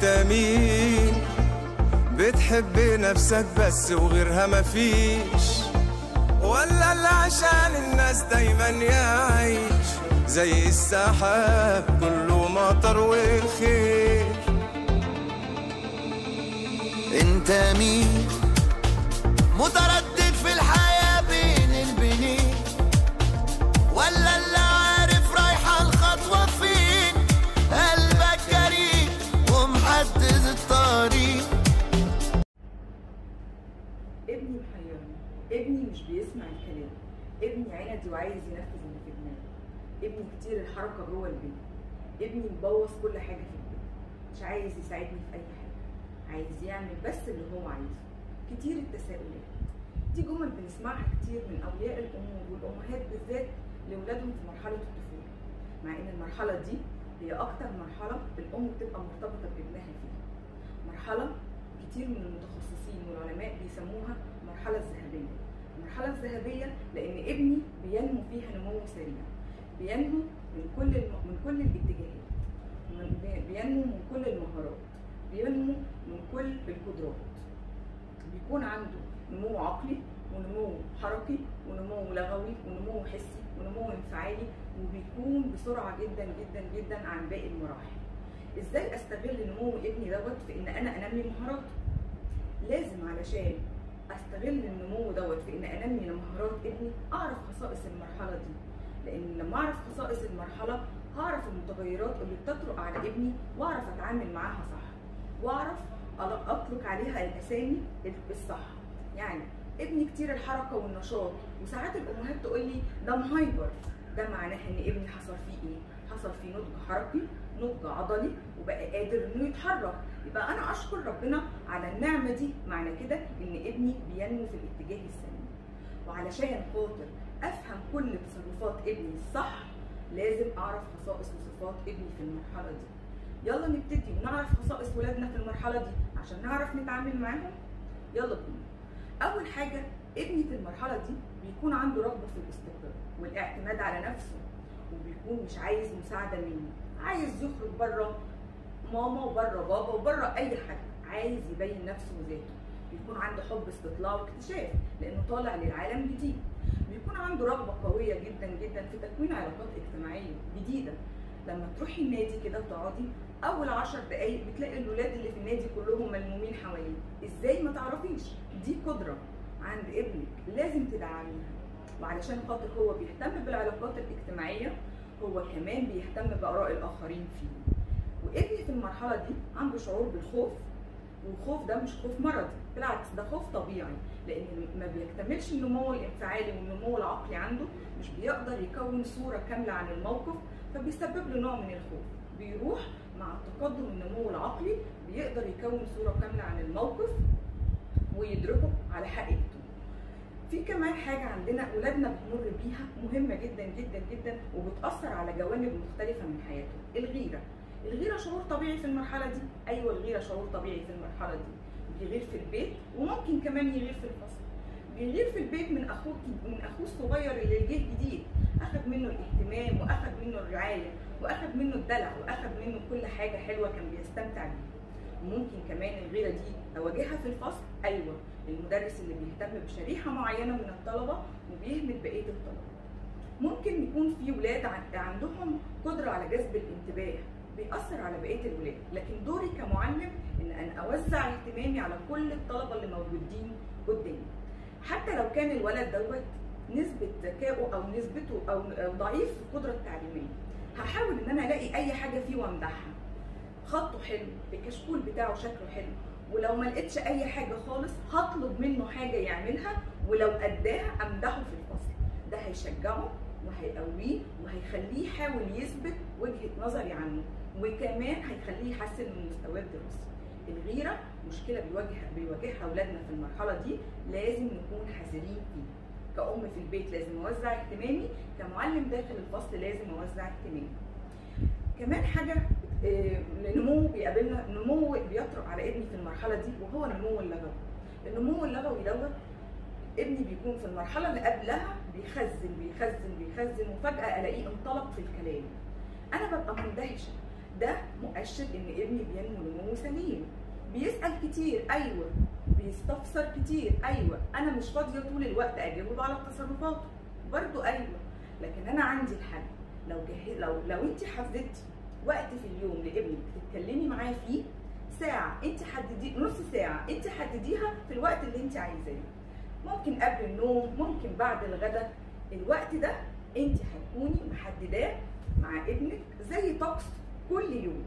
انت مين بتحب نفسك بس وغيرها مفيش ولا اللي عشان الناس دايما يعيش زي السحاب كله مطر وخير انت مين متردد في الحياة بين البنين ولا اللي عارف رايحة الخطوة فين قلبك جريء ومحدد الطريق ابني محيرني ابني مش بيسمع الكلام ابني عندي وعايز ينفذ اللي في دماغه ابني كتير الحركه جوه البيت ابني مبوظ كل حاجه في البيت مش عايز يساعدني في اي حاجه عايز يعمل بس اللي هو عايزه كتير التساؤلات دي جمل بنسمعها كتير من اولياء الامور والامهات بالذات لاولادهم في مرحله الطفوله مع ان المرحله دي هي اكتر مرحله الام بتبقى مرتبطه بابنها فيها مرحله كتير من المتخصصين والعلماء بيسموها المرحله الذهبيه المرحله الذهبيه لان ابني بينمو فيها نمو سريع بينمو من كل الم... من كل الاتجاهات من- بي- بينمو من كل المهارات بينمو من كل القدرات بيكون عنده نمو عقلي ونمو حركي ونمو لغوي ونمو حسي ونمو انفعالي وبيكون بسرعه جدا جدا جدا عن باقي المراحل ازاي استغل نمو ابني دوت في ان انا انمي مهاراته لازم علشان استغل النمو دوت في ان انمي مهارات ابني اعرف خصائص المرحله دي لان لما اعرف خصائص المرحله هعرف المتغيرات اللي بتطرق على ابني واعرف اتعامل معاها صح واعرف أل- اطلق عليها الاسامي الصح يعني ابني كتير الحركه والنشاط وساعات الامهات تقول لي ده مهايبر ده معناه ان ابني حصل فيه ايه حصل فيه نضج حركي نضج عضلي وبقى قادر انه يتحرك يبقى انا اشكر ربنا على النعمه دي معنى كده ان ابني بينمو في الاتجاه السليم وعلشان خاطر افهم كل تصرفات ابني الصح لازم اعرف خصائص وصفات ابني في المرحله دي يلا نبتدي ونعرف خصائص ولادنا في المرحله دي عشان نعرف نتعامل معاهم يلا بينا اول حاجه ابني في المرحله دي بيكون عنده رغبه في الاستقرار والاعتماد على نفسه وبيكون مش عايز مساعده مني عايز يخرج بره ماما وبره بابا وبره اي حد عايز يبين نفسه وذاته بيكون عنده حب استطلاع واكتشاف لانه طالع للعالم جديد بيكون عنده رغبه قويه جدا جدا في تكوين علاقات اجتماعيه جديده لما تروحي النادي كده وتقعدي اول عشر دقايق بتلاقي الولاد اللي في النادي كلهم ملمومين حواليه ازاي ما تعرفيش دي قدره عند ابنك لازم تدعميها وعلشان خاطر هو بيهتم بالعلاقات الاجتماعيه هو كمان بيهتم باراء الاخرين فيه وابني في المرحله دي عنده شعور بالخوف والخوف ده مش خوف مرضي بالعكس ده خوف طبيعي لان ما بيكتملش النمو الانفعالي والنمو العقلي عنده مش بيقدر يكون صوره كامله عن الموقف فبيسبب له نوع من الخوف بيروح مع تقدم النمو العقلي بيقدر يكون صوره كامله عن الموقف ويدركه على حقيقته في كمان حاجة عندنا أولادنا بتمر بيها مهمة جدا جدا جدا وبتأثر على جوانب مختلفة من حياتهم الغيرة الغيرة شعور طبيعي في المرحلة دي أيوة الغيرة شعور طبيعي في المرحلة دي بيغير في البيت وممكن كمان يغير في الفصل بيغير في البيت من أخوه من أخوه الصغير اللي جه جديد أخذ منه الاهتمام وأخذ منه الرعاية وأخذ منه الدلع وأخذ منه كل حاجة حلوة كان بيستمتع بيها ممكن كمان الغيره دي اواجهها في الفصل ايوه المدرس اللي بيهتم بشريحه معينه من الطلبه وبيهمل بقيه الطلبه ممكن يكون في ولاد عن- عندهم قدره على جذب الانتباه بيأثر على بقيه الولاد لكن دوري كمعلم ان انا اوزع اهتمامي على كل الطلبه اللي موجودين قدامي حتى لو كان الولد دوت نسبه ذكائه او نسبته او أو ضعيف في القدره التعليميه هحاول ان انا الاقي اي حاجه فيه وامدحها خطه حلو الكشكول بتاعه شكله حلو ولو ما لقيتش اي حاجه خالص هطلب منه حاجه يعملها ولو اداها امدحه في الفصل ده هيشجعه وهيقويه وهيخليه يحاول يثبت وجهه نظري عنه وكمان هيخليه يحسن من مستواه الدراسي الغيره مشكله بيواجه بيواجهها اولادنا في المرحله دي لازم نكون حذرين فيها كأم في البيت لازم اوزع اهتمامي كمعلم داخل الفصل لازم اوزع اهتمامي كمان حاجه آه، نمو بيقابلنا نمو بيطرق على ابني في المرحله دي وهو النمو اللغوي النمو اللغوي دوت ابني بيكون في المرحله اللي قبلها بيخزن بيخزن بيخزن وفجاه الاقيه انطلق في الكلام انا ببقى مندهشه ده مؤشر ان ابني بينمو نمو سليم بيسال كتير ايوه بيستفسر كتير ايوه انا مش فاضيه طول الوقت اجاوب على تصرفاته برضو ايوه لكن انا عندي الحل لو جه... لو لو انت حددتي وقت في اليوم لابنك تتكلمي معاه فيه ساعة انت حددي نص ساعة انت حدديها في الوقت اللي انت عايزاه ممكن قبل النوم ممكن بعد الغداء الوقت ده انت هتكوني محدداه مع ابنك زي طقس كل يوم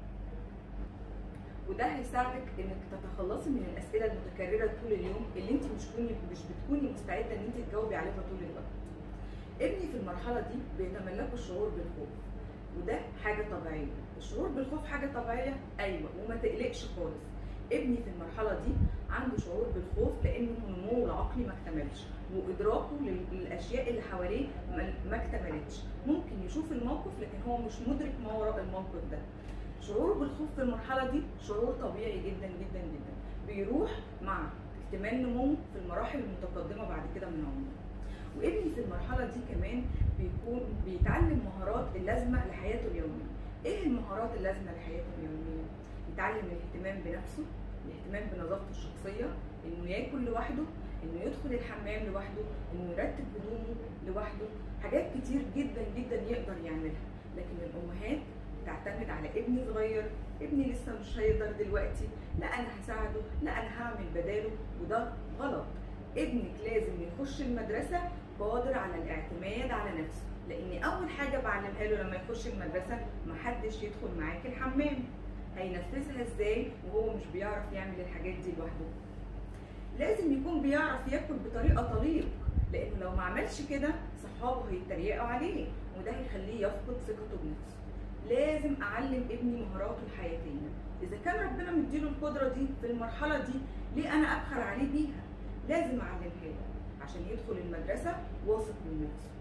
وده هيساعدك انك تتخلصي من الاسئله المتكرره طول اليوم اللي انت مش كوني مش بتكوني مستعده ان انت تجاوبي عليها طول الوقت ابني في المرحله دي بيتملكوا الشعور بالخوف وده حاجه طبيعيه الشعور بالخوف حاجه طبيعيه ايوه وما تقلقش خالص ابني في المرحله دي عنده شعور بالخوف لانه نموه العقلي ما اكتملش وادراكه لل- للاشياء اللي حواليه ما- ما اكتملتش ممكن يشوف الموقف لكن هو مش مدرك ما وراء الموقف ده شعوره بالخوف في المرحله دي شعور طبيعي جدا جدا جدا بيروح مع اكتمال نموه في المراحل المتقدمه بعد كده من عمره وابني في المرحله دي كمان بيكون بيتعلم مهارات اللازمه لحياته اليوميه ايه المهارات اللازمه لحياته اليوميه يتعلم الاهتمام بنفسه الاهتمام بنظافته الشخصيه انه ياكل لوحده انه يدخل الحمام لوحده انه يرتب هدومه لوحده حاجات كتير جدا جدا يقدر يعملها لكن الامهات بتعتمد على ابني صغير ابني لسه مش هيقدر دلوقتي لا انا هساعده لا انا هعمل بداله وده غلط ابنك لازم يخش المدرسه قادر على الاعتماد على نفسه لان اول حاجه بعلمها له لما يخش المدرسه محدش يدخل معاك الحمام هينفذها ازاي وهو مش بيعرف يعمل الحاجات دي لوحده لازم يكون بيعرف ياكل بطريقه طليق لانه لو ما عملش كده صحابه هيتريقوا عليه وده هيخليه يفقد ثقته بنفسه لازم اعلم ابني مهاراته الحياتيه اذا كان ربنا مديله القدره دي في المرحله دي ليه انا ابخل عليه بيها لازم اعلمها له عشان يدخل المدرسه واثق من نفسه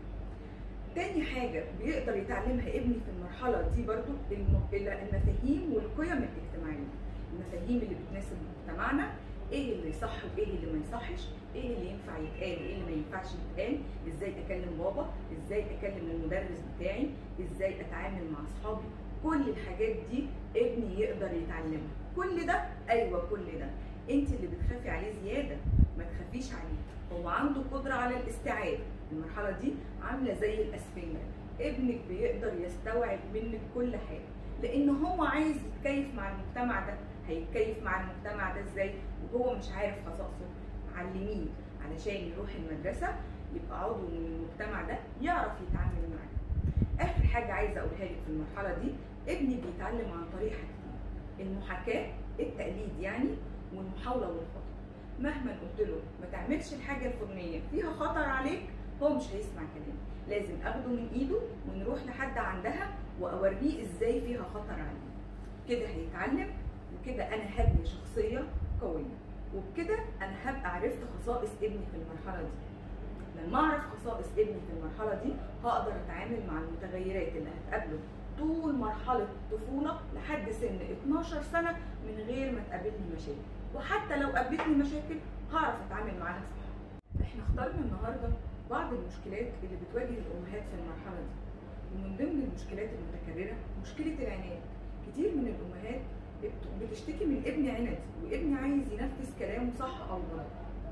تاني حاجة بيقدر يتعلمها ابني في المرحلة دي برضو الم- المفاهيم والقيم الاجتماعية المفاهيم اللي بتناسب مجتمعنا ايه اللي صح وايه اللي ما يصحش ايه اللي ينفع يتقال وايه اللي ما ينفعش يتقال ازاي اكلم بابا ازاي اكلم المدرس بتاعي ازاي اتعامل مع اصحابي كل الحاجات دي ابني يقدر يتعلمها كل ده ايوه كل ده انت اللي بتخافي عليه زياده ما تخافيش عليه هو عنده قدره على الاستيعاب المرحله دي عامله زي الاسفنجه ابنك بيقدر يستوعب منك كل حاجه لان هو عايز يتكيف مع المجتمع ده هيتكيف مع المجتمع ده ازاي وهو مش عارف خصائصه علميه علشان يروح المدرسه يبقى عضو من المجتمع ده يعرف يتعامل معاه اخر حاجه عايزه اقولها لك في المرحله دي ابني بيتعلم عن طريق حاجتين المحاكاه التقليد يعني والمحاوله والخطا مهما قلت له ما تعملش الحاجه الفلانيه فيها خطر عليك هو مش هيسمع كلامي لازم اخده من ايده ونروح لحد عندها واوريه ازاي فيها خطر عليه كده هيتعلم وكده انا هبني شخصيه قويه وبكده انا هبقى عرفت خصائص ابني في المرحله دي لما اعرف خصائص ابني في المرحله دي هقدر اتعامل مع المتغيرات اللي هتقابله طول مرحله الطفوله لحد سن 12 سنه من غير ما تقابلني مشاكل وحتى لو قابلتني مشاكل هعرف اتعامل معاها صح احنا اخترنا النهارده بعض المشكلات اللي بتواجه الامهات في المرحله دي ومن ضمن المشكلات المتكرره مشكله العناد كتير من الامهات بت- بتشتكي من ابن عندي وابني عايز ينفذ كلامه صح او غلط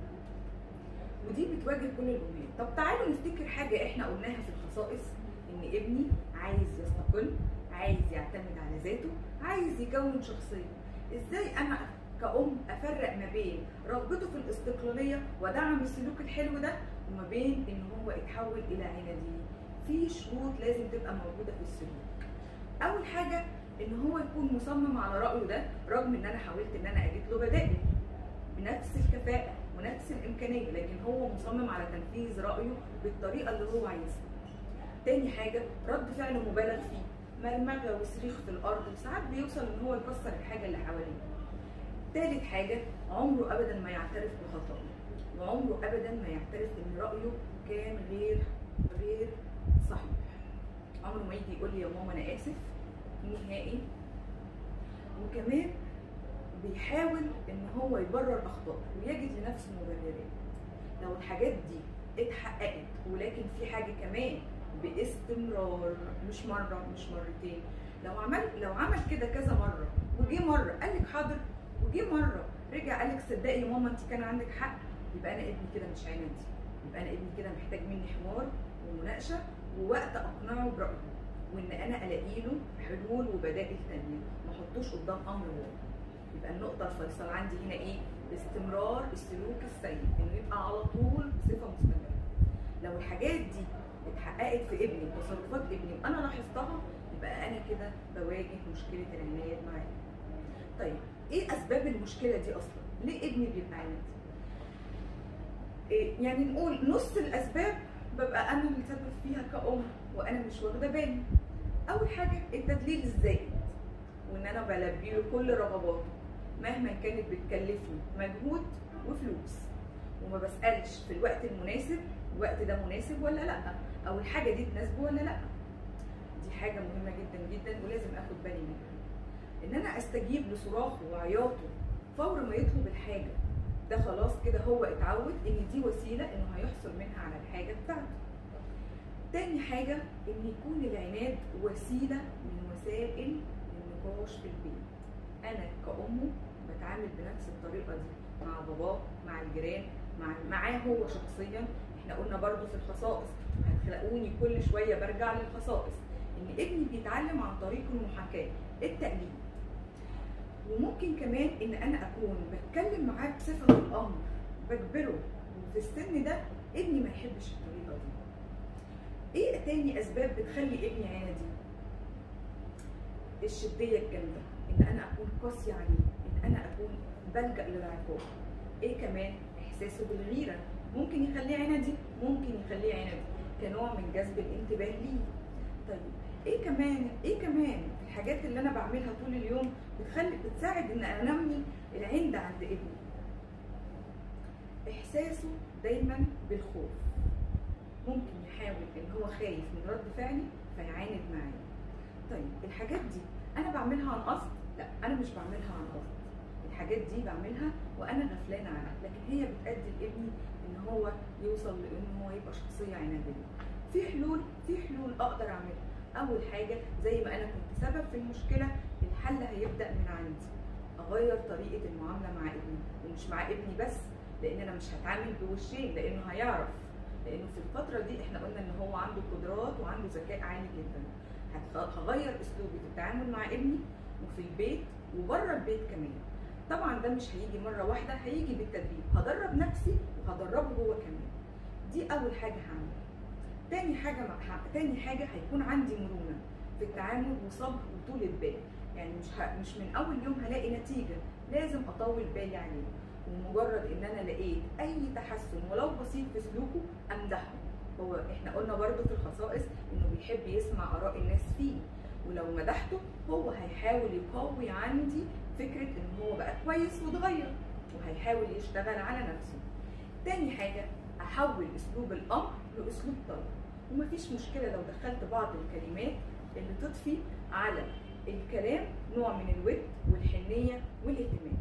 ودي بتواجه كل الامهات طب تعالوا نفتكر حاجه احنا قلناها في الخصائص ان ابني عايز يستقل عايز يعتمد على ذاته عايز يكون شخصيه ازاي انا كأم افرق ما بين رغبته في الاستقلاليه ودعم السلوك الحلو ده وما بين ان هو يتحول الى عنادي في شروط لازم تبقى موجوده في السلوك اول حاجه ان هو يكون مصمم على رايه ده رغم ان انا حاولت ان انا اجيب له بدائل بنفس الكفاءه ونفس الامكانيه لكن هو مصمم على تنفيذ رايه بالطريقه اللي هو عايزها تاني حاجه رد فعل مبالغ فيه مرمغه وصريخ في الارض وساعات بيوصل ان هو يكسر الحاجه اللي حواليه تالت حاجه عمره ابدا ما يعترف بخطأه وعمره ابدا ما يعترف ان رايه كان غير غير صحيح عمره ما يجي يقول لي يا ماما انا اسف نهائي وكمان بيحاول ان هو يبرر اخطائه ويجد لنفسه مبررات لو الحاجات دي اتحققت ولكن في حاجه كمان باستمرار مش مره مش مرتين لو عمل لو عمل كده كذا مره وجه مره قال لك حاضر وجه مره رجع قال لك صدقي يا ماما انت كان عندك حق يبقى انا ابني كده مش عندي يبقى انا ابني كده محتاج مني حوار ومناقشه ووقت اقنعه برايه وان انا الاقي له حلول وبدائل تانية ما احطوش قدام امر واقع يبقى النقطه الفيصل عندي هنا ايه استمرار السلوك السيء انه يبقى على طول بصفه مستمره لو الحاجات دي اتحققت في ابني وتصرفات ابني وانا لاحظتها يبقى انا كده بواجه مشكله العنايات معاه طيب ايه اسباب المشكله دي اصلا ليه ابني بيبقى عند إيه يعني نقول نص الاسباب ببقى انا اللي سبب فيها كأم وانا مش واخده بالي اول حاجه التدليل الزائد وان انا بلبي له كل رغباته مهما كانت بتكلفني مجهود وفلوس وما بسالش في الوقت المناسب الوقت ده مناسب ولا لا او الحاجه دي تناسبه ولا لا دي حاجه مهمه جدا جدا ولازم اخد بالي منها ان انا استجيب لصراخه وعياطه فور ما يطلب الحاجه ده خلاص كده هو اتعود ان دي وسيله انه هيحصل منها على الحاجه بتاعته تاني حاجه ان يكون العناد وسيله من وسائل النقاش في البيت انا كأمه بتعامل بنفس الطريقه دي مع باباه مع الجيران مع معاه هو شخصيا احنا قلنا برضو في الخصائص هتلاقوني كل شويه برجع للخصائص ان ابني بيتعلم عن طريق المحاكاه التقليد وممكن كمان ان انا اكون بتكلم معاه بصفه الامر بجبره وفي السن ده ابني ما يحبش الطريقه دي ايه تاني اسباب بتخلي ابني عندي الشديه الجامده ان انا اكون قاسيه عليه ان انا اكون بلجا للعقاب ايه كمان احساسه بالغيره ممكن يخليه عندي ممكن يخليه عندي كنوع من جذب الانتباه ليه طيب ايه كمان ايه كمان الحاجات اللي انا بعملها طول اليوم بتخلي بتساعد ان انمي العند عند ابني احساسه دايما بالخوف ممكن يحاول ان هو خايف من رد فعلي فيعاند معايا طيب الحاجات دي انا بعملها عن قصد لا انا مش بعملها عن قصد الحاجات دي بعملها وانا غفلانه عنها لكن هي بتأدي لابني ان هو يوصل لان هو يبقى شخصيه عناديه في حلول في حلول اقدر اعملها اول حاجه زي ما انا كنت سبب في المشكله الحل هيبدا من عندي اغير طريقه المعامله مع ابني ومش مع ابني بس لان انا مش هتعامل بوشين لانه هيعرف لانه في الفتره دي احنا قلنا ان هو عنده قدرات وعنده ذكاء عالي جدا هتغ- هغير اسلوبي في التعامل مع ابني وفي البيت وبره البيت كمان طبعا ده مش هيجي مره واحده هيجي بالتدريب هدرب نفسي وهدربه هو كمان دي اول حاجه هعملها تاني حاجه مع ح- تاني حاجه هيكون عندي مرونه في التعامل وصبر وطولة بال يعني مش ه... مش من اول يوم هلاقي نتيجه لازم اطول بالي عليه ومجرد ان انا لقيت اي تحسن ولو بسيط في سلوكه امدحه هو احنا قلنا برضو في الخصائص انه بيحب يسمع اراء الناس فيه ولو مدحته هو هيحاول يقوي عندي فكره ان هو بقى كويس واتغير وهيحاول يشتغل على نفسه تاني حاجه احول اسلوب الامر لاسلوب طلب ومفيش مشكله لو دخلت بعض الكلمات اللي تضفي على الكلام نوع من الود والحنيه والاهتمام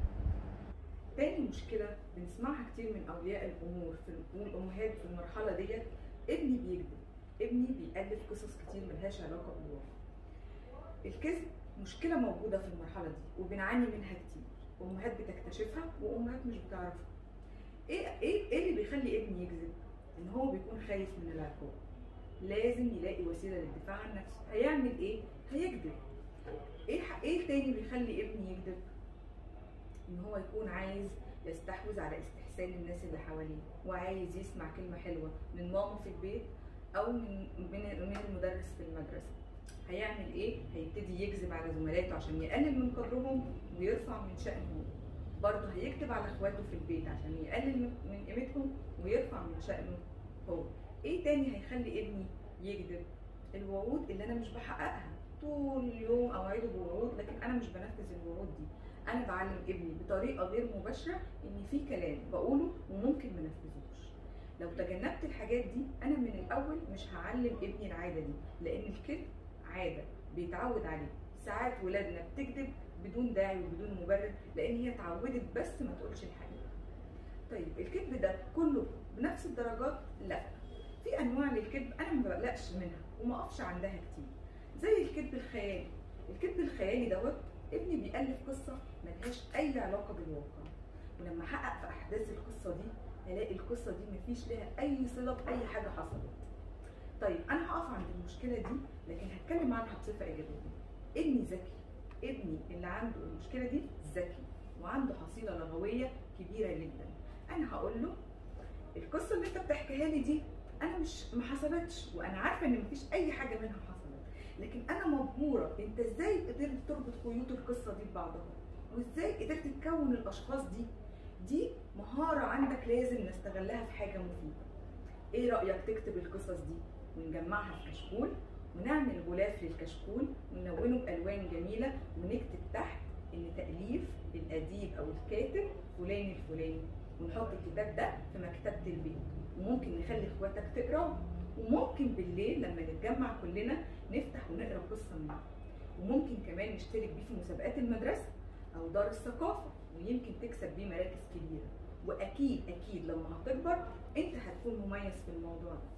تاني مشكلة بنسمعها كتير من أولياء الأمور في والأمهات في المرحلة ديت ابني بيكذب ابني بيألف قصص كتير ملهاش علاقة بالواقع الكذب مشكلة موجودة في المرحلة دي وبنعاني منها كتير أمهات بتكتشفها وأمهات مش بتعرفها إيه إيه إيه اللي بيخلي ابني يكذب؟ إن هو بيكون خايف من العقاب لازم يلاقي وسيلة للدفاع عن نفسه هيعمل إيه؟ هيكذب إيه ح- إيه تاني بيخلي ابني يكذب؟ ان هو يكون عايز يستحوذ على استحسان الناس اللي حواليه وعايز يسمع كلمه حلوه من ماما في البيت او من من من المدرس في المدرسه هيعمل ايه هيبتدي يكذب على زملاته عشان يقلل من قدرهم ويرفع من شأنهم برضه هيكتب على اخواته في البيت عشان يقلل من من قيمتهم ويرفع من شأنه هو ايه تاني هيخلي ابني يكذب الوعود اللي انا مش بحققها طول اليوم اوعده بوعود لكن انا مش بنفذ الوعود دي انا بعلم ابني بطريقه غير مباشره ان في كلام بقوله وممكن ما نفذوش لو تجنبت الحاجات دي انا من الاول مش هعلم ابني العاده دي لان الكذب عاده بيتعود عليه ساعات ولادنا بتكذب بدون داعي وبدون مبرر لان هي اتعودت بس ما تقولش الحقيقه طيب الكذب ده كله بنفس الدرجات لا في انواع للكذب انا ما بقلقش منها وما اقفش عندها كتير زي الكذب الخيالي الكذب الخيالي دوت ابني بيألف قصه ملهاش اي علاقه بالواقع ولما احقق في احداث القصه دي الاقي القصه دي مفيش لها اي صله باي حاجه حصلت طيب انا هقف عند المشكله دي لكن هتكلم عنها بصفه ايجابيه ابني ذكي ابني اللي عنده المشكله دي ذكي وعنده حصيله لغويه كبيره جدا انا هقول له القصه اللي انت بتحكيها لي دي انا مش ما حصلتش وانا عارفه ان مفيش اي حاجه منها حصلت لكن انا مبهوره انت ازاي قدرت تربط خيوط القصه دي ببعضها وازاي قدرت تكون الاشخاص دي دي مهاره عندك لازم نستغلها في حاجه مفيده ايه رايك تكتب القصص دي ونجمعها في كشكول ونعمل غلاف للكشكول ونلونه بالوان جميله ونكتب تحت ان تاليف الاديب او الكاتب فلان الفلاني ونحط الكتاب ده في مكتبه البيت وممكن نخلي اخواتك تقراه وممكن بالليل لما نتجمع كلنا نفتح ونقرا قصه منه وممكن كمان نشترك بيه في مسابقات المدرسه او دار الثقافه ويمكن تكسب بيه مراكز كبيره واكيد اكيد لما هتكبر انت هتكون مميز في الموضوع ده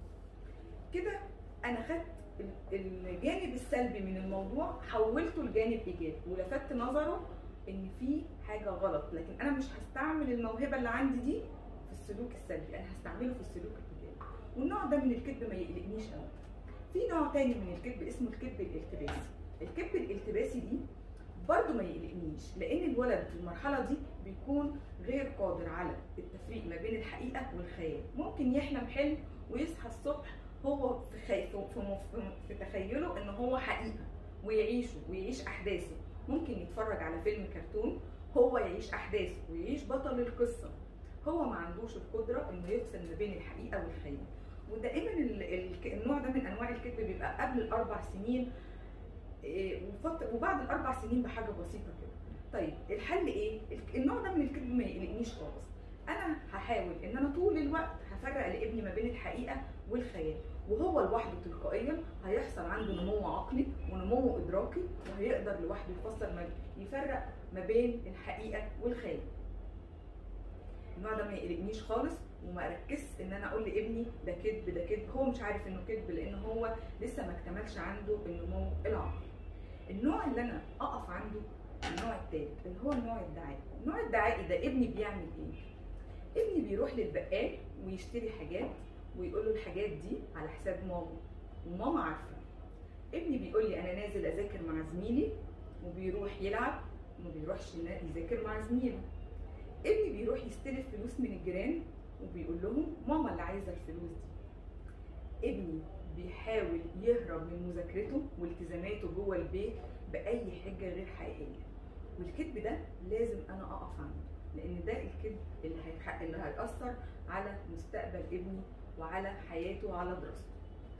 كده انا خدت ال- الجانب السلبي من الموضوع حولته لجانب ايجابي ولفت نظره ان في حاجه غلط لكن انا مش هستعمل الموهبه اللي عندي دي في السلوك السلبي انا هستعمله في السلوك الايجابي والنوع ده من الكذب ما يقلقنيش قوي في نوع تاني من الكذب اسمه الكذب الالتباسي الكذب الالتباسي دي برضه ما يقلقنيش لان الولد في المرحله دي بيكون غير قادر على التفريق ما بين الحقيقه والخيال ممكن يحلم حلم ويصحى الصبح هو في خي... في... في... في تخيله ان هو حقيقه ويعيشه ويعيش احداثه ممكن يتفرج على فيلم كرتون هو يعيش احداثه ويعيش بطل القصه هو ما عندوش القدره انه يفصل ما بين الحقيقه والخيال ودائما ال- ال- النوع ده من انواع الكذب بيبقى قبل الاربع سنين إيه، وفت- وبعد الاربع سنين بحاجه بسيطه كده طيب الحل ايه الك- النوع ده من الكذب ما يقلقنيش خالص انا هحاول ان انا طول الوقت هفرق لابني ما بين الحقيقه والخيال وهو لوحده تلقائيا هيحصل عنده نمو عقلي ونمو ادراكي وهيقدر لوحده يفسر ما يفرق ما بين الحقيقه والخيال النوع ده ما يقلقنيش خالص وما اركزش ان انا اقول لابني ده كذب ده كذب هو مش عارف انه كذب لان هو لسه ما اكتملش عنده النمو العقلي النوع اللي انا اقف عنده النوع الثالث اللي هو النوع الدعائي النوع الدعائي ده ابني بيعمل ايه ابني بيروح للبقال ويشتري حاجات ويقول له الحاجات دي على حساب ماما وماما عارفه ابني بيقول لي انا نازل اذاكر مع زميلي وبيروح يلعب وما بيروحش ينا- يذاكر مع زميله ابني بيروح يستلف فلوس من الجيران وبيقول لهم ماما اللي عايزه الفلوس دي ابني بيحاول يهرب من مذاكرته والتزاماته جوه البيت باي حجه غير حقيقيه والكذب ده لازم انا اقف عنده لان ده الكذب اللي هيحقق اللي هيأثر على مستقبل ابني وعلى حياته وعلى دراسته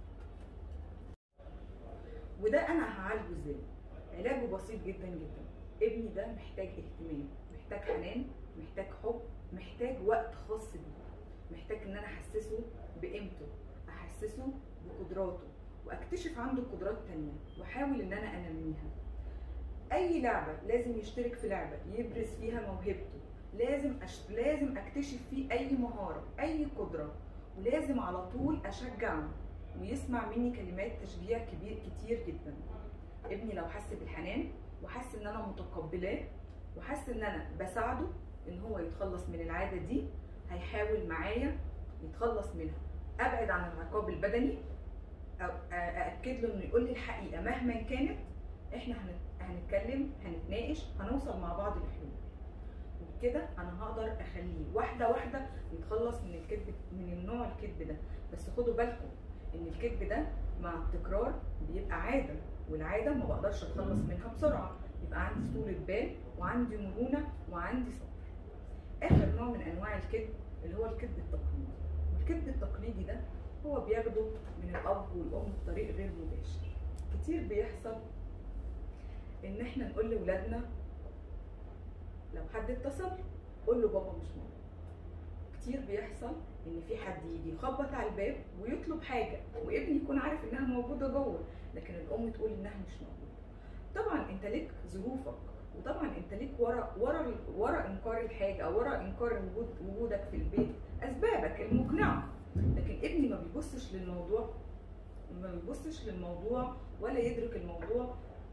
وده انا هعالجه ازاي علاجه بسيط جدا جدا ابني ده محتاج اهتمام محتاج حنان محتاج حب محتاج وقت خاص بيه محتاج ان انا احسسه بقيمته احسسه بقدراته واكتشف عنده قدرات تانية واحاول ان انا انميها اي لعبه لازم يشترك في لعبه يبرز فيها موهبته لازم أش... لازم اكتشف فيه اي مهاره اي قدره ولازم على طول اشجعه ويسمع مني كلمات تشجيع كبير كتير جدا ابني لو حس بالحنان وحس ان انا متقبلاه وحس ان انا بساعده ان هو يتخلص من العاده دي هيحاول معايا يتخلص منها ابعد عن العقاب البدني أو أ- ااكد له انه يقول لي الحقيقه مهما كانت احنا هنت- هنتكلم هنتناقش هنوصل مع بعض لحلول وبكده انا هقدر اخليه واحده واحده يتخلص من الكذب من النوع الكذب ده بس خدوا بالكم ان الكذب ده مع التكرار بيبقى عاده والعاده ما بقدرش اتخلص منها بسرعه يبقى عندي طولة بال وعندي مرونه وعندي صبر اخر نوع من انواع الكذب اللي هو الكذب التقليدي والكذب التقليدي ده هو بياخده من الاب والام بطريق غير مباشر كتير بيحصل ان احنا نقول لاولادنا لو حد اتصل قول له بابا مش موجود كتير بيحصل ان في حد يجي يخبط على الباب ويطلب حاجه وابني يكون عارف انها موجوده جوه لكن الام تقول انها مش موجوده طبعا انت ليك ظروفك وطبعا انت ليك ورا ورا ورا انكار الحاجه او ورا انكار وجود وجودك في البيت اسبابك المقنعه لكن ابني ما بيبصش للموضوع ما بيبصش للموضوع ولا يدرك الموضوع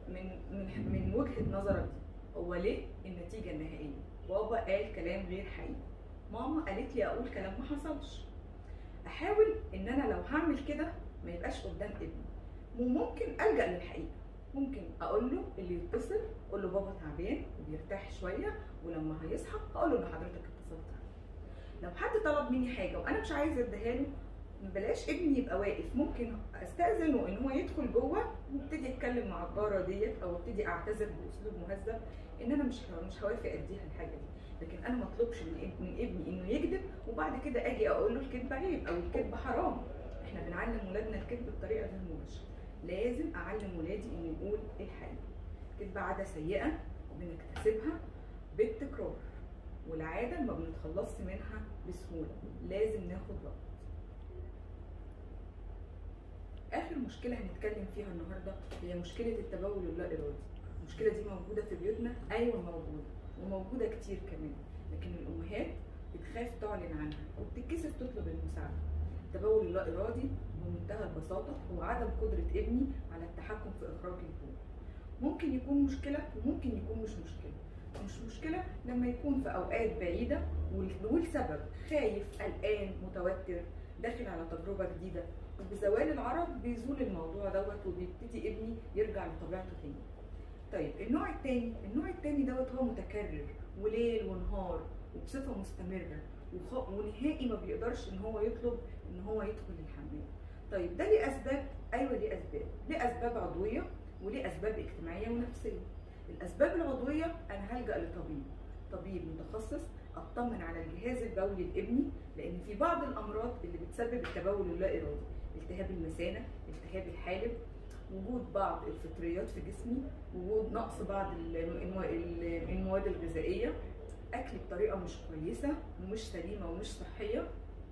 من من من وجهه نظرك دي هو ليه النتيجه النهائيه بابا قال كلام غير حقيقي ماما قالت لي اقول كلام ما حصلش احاول ان انا لو هعمل كده ما يبقاش قدام ابني وممكن الجا للحقيقه ممكن اقول له اللي يتصل اقول له بابا تعبان وبيرتاح شويه ولما هيصحى هقول له ان حضرتك اتصلت عليه. لو حد طلب مني حاجه وانا مش عايزه اديها له بلاش ابني يبقى واقف ممكن استاذنه ان هو يدخل جوه وابتدي اتكلم مع الجاره ديت او ابتدي اعتذر باسلوب مهذب ان انا مش مش هوافق اديها الحاجه دي لكن انا ما اطلبش من اب- من ابني انه يكذب وبعد كده اجي اقول له الكذب عيب او الكذب حرام احنا بنعلم ولادنا الكذب بطريقه غير مباشره لازم اعلم ولادي انه يقول الحقيقه الكذب عاده سيئه بنكتسبها بالتكرار والعاده ما بنتخلصش منها بسهوله لازم ناخد وقت اخر مشكله هنتكلم فيها النهارده هي مشكله التبول اللا ارادي المشكله دي موجوده في بيوتنا ايوه موجوده وموجوده كتير كمان لكن الامهات بتخاف تعلن عنها وبتتكسف تطلب المساعده التبول اللا ارادي بمنتهى البساطه هو عدم قدره ابني على التحكم في اخراج البول ممكن يكون مشكله وممكن يكون مش مشكله مش مشكله لما يكون في اوقات بعيده وال- والسبب خايف قلقان متوتر داخل على تجربه جديده وبزوال العرض بيزول الموضوع دوت وبيبتدي ابني يرجع لطبيعته تاني طيب النوع التاني النوع التاني دوت هو متكرر وليل ونهار وبصفه مستمره وخ- ونهائي ما بيقدرش ان هو يطلب ان هو يدخل الحمام طيب ده ليه اسباب ايوه ليه اسباب ليه اسباب عضويه وليه اسباب اجتماعيه ونفسيه الاسباب العضويه انا هلجا لطبيب طبيب متخصص اطمن على الجهاز البولي لابني لان في بعض الامراض اللي بتسبب التبول اللا ارادي التهاب المثانه التهاب الحالب وجود بعض الفطريات في جسمي وجود نقص بعض ال- المو- ال- المواد الغذائيه اكل بطريقه مش كويسه ومش سليمه ومش صحيه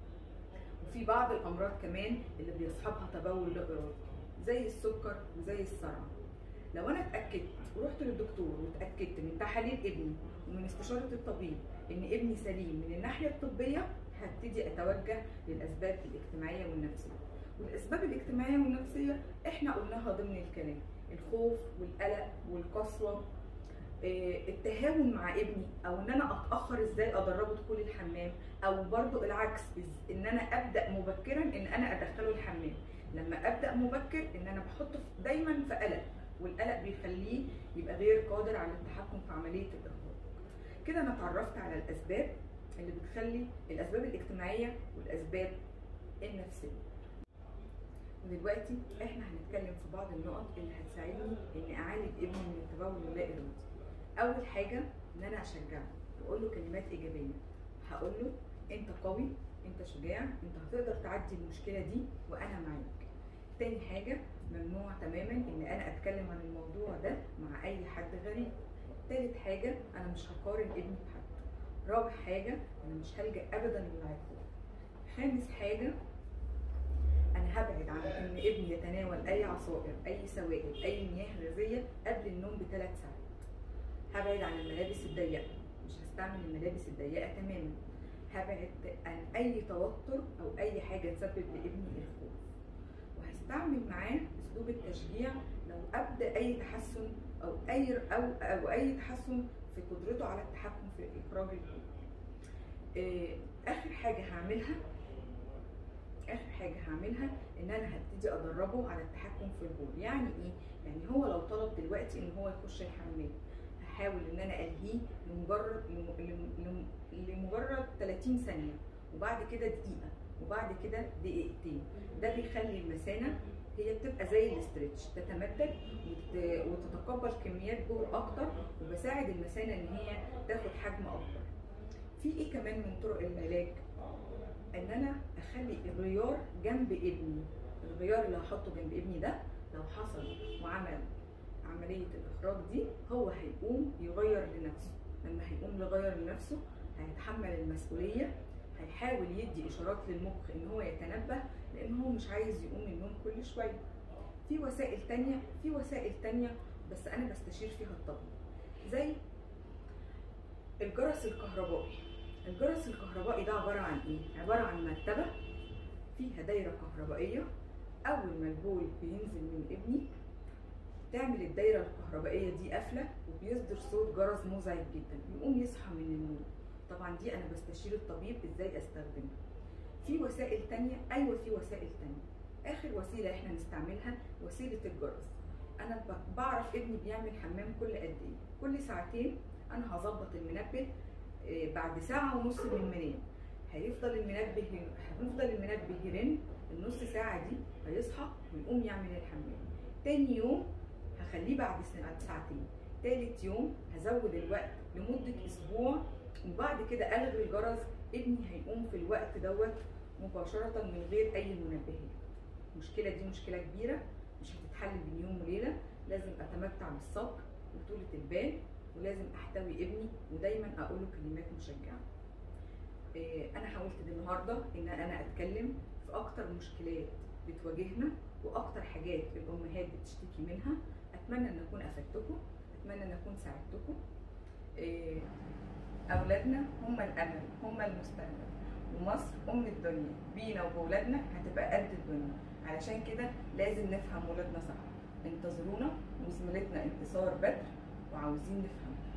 وفي بعض الامراض كمان اللي بيصحبها تبول لا ارادي زي السكر وزي الصرع لو انا اتاكدت ورحت للدكتور واتاكدت من تحاليل ابني ومن استشاره الطبيب ان ابني سليم من الناحيه الطبيه هبتدي اتوجه للاسباب الاجتماعيه والنفسيه والاسباب الاجتماعيه والنفسيه احنا قلناها ضمن الكلام الخوف والقلق والقسوه آه، التهاون مع ابني او ان انا اتاخر ازاي ادربه دخول الحمام او برضو العكس إز- ان انا ابدا مبكرا ان انا ادخله الحمام لما ابدا مبكر ان انا بحطه في- دايما في قلق والقلق بيخليه يبقى غير قادر على التحكم في عمليه الاخراج كده انا اتعرفت على الاسباب اللي بتخلي الاسباب الاجتماعيه والاسباب النفسيه ودلوقتي احنا هنتكلم في بعض النقط اللي هتساعدني ان اعالج ابني من التبول اللا ارادي اول حاجه ان انا اشجعه واقول له كلمات ايجابيه هقول له انت قوي انت شجاع انت هتقدر تعدي المشكله دي وانا معاك تاني حاجه ممنوع تماما ان انا اتكلم عن الموضوع ده مع اي حد غريب تالت حاجه انا مش هقارن ابني بحد رابع حاجه انا مش هلجا ابدا للعقاب خامس حاجه انا هبعد عن ان ابني يتناول اي عصائر اي سوائل اي مياه غازيه قبل النوم بثلاث ساعات هبعد عن الملابس الضيقه مش هستعمل الملابس الضيقه تماما هبعد عن اي توتر او اي حاجه تسبب لابني الخوف وهستعمل معاه اسلوب التشجيع لو ابدا اي تحسن او اي او او اي تحسن في قدرته على التحكم في اخراج البول آه، اخر حاجه هعملها اخر حاجه هعملها ان انا هبتدي ادربه على التحكم في البول يعني ايه يعني هو لو طلب دلوقتي ان هو يخش الحمام هحاول ان انا الهيه لمجرد لم- لم- لم- لمجرد 30 ثانيه وبعد كده دقيقه وبعد كده دقيقتين ده بيخلي المثانه هي بتبقى زي الاسترتش تتمدد وت- وتتقبل كميات بول اكتر وبساعد المثانه ان هي تاخد حجم اكبر في ايه كمان من طرق العلاج ان انا اخلي الغيار جنب ابني الغيار اللي هحطه جنب ابني ده لو حصل وعمل عمليه الاخراج دي هو هيقوم يغير لنفسه لما هيقوم يغير لنفسه هيتحمل المسؤوليه هيحاول يدي اشارات للمخ ان هو يتنبه لان هو مش عايز يقوم من النوم كل شويه في وسائل تانية في وسائل تانية بس انا بستشير فيها الطبيب زي الجرس الكهربائي الجرس الكهربائي ده عباره عن ايه عباره عن مرتبه فيها دايره كهربائيه اول ما البول بينزل من ابني تعمل الدايره الكهربائيه دي قافله وبيصدر صوت جرس مزعج جدا يقوم يصحى من النوم طبعا دي انا بستشير الطبيب ازاي استخدمها في وسائل تانية ايوه في وسائل تانية اخر وسيله احنا نستعملها وسيله الجرس انا ب- بعرف ابني بيعمل حمام كل قد ايه كل ساعتين انا هظبط المنبه آه، بعد ساعه ونص من المنام هيفضل المنبه هيفضل المنبه يرن النص ساعه دي هيصحى ويقوم يعمل الحمام تاني يوم هخليه بعد ساعة- ساعتين تالت يوم هزود الوقت لمدة أسبوع وبعد كده ألغي الجرس ابني هيقوم في الوقت دوت مباشرة من غير أي منبهات المشكلة دي مشكلة كبيرة مش هتتحل بين يوم وليلة لازم أتمتع بالصبر وطولة البال ولازم أحتوي ابني ودايما أقول له كلمات مشجعة إيه، أنا حاولت النهاردة إن أنا أتكلم في أكتر مشكلات بتواجهنا وأكتر حاجات الأمهات بتشتكي منها أتمنى إن أكون أفدتكم أتمنى إن أكون ساعدتكم إيه، أولادنا هم الأمل هم المستقبل ومصر أم الدنيا بينا وبولادنا هتبقى قد الدنيا علشان كده لازم نفهم ولادنا صح انتظرونا وزميلتنا انتصار بدر وعاوزين نفهم